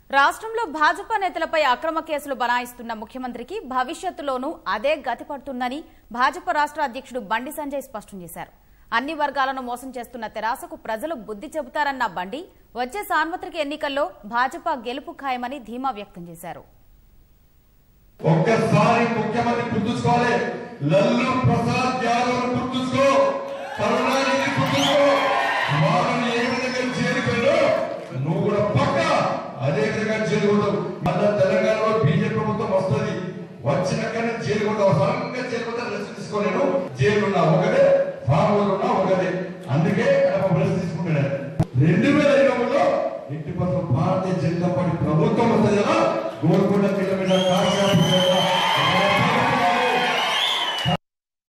రాష్ట్రంలో భాజపా నేతలపై అక్రమ కేసులు బనాయిస్తున్న ముఖ్యమంత్రికి భవిష్యత్తులోనూ అదే గతి పడుతుందని భాజపా రాష్ట్ర అధ్యక్షుడు బండి సంజయ్ స్పష్టం చేశారు అన్ని వర్గాలను మోసం చేస్తున్న తెరాసకు ప్రజలు బుద్ధి చెబుతారన్న బండి వచ్చే సార్వత్రిక ఎన్నికల్లో భాజపా గెలుపు ఖాయమని ధీమా వ్యక్తం చేశారు ఒక్కసారి ముఖ్యమంత్రి గుర్తుంచుకోవాలి లల్లు ప్రసాద్ యాదవ్ గుర్తుంచుకో కరుణానిధి గుర్తుంచుకో వాళ్ళని ఏ విధంగా జైలుకు వెళ్ళో నువ్వు కూడా పక్క అదే విధంగా జైలు ఉంటావు మన తెలంగాణలో బీజేపీ ప్రభుత్వం వస్తుంది వచ్చినాకనే జైలు ఉంటావు సడన్గా జైలు పోతే రెస్ట్ తీసుకోలేను జైలు ఉన్నా ఒకటే ఫామ్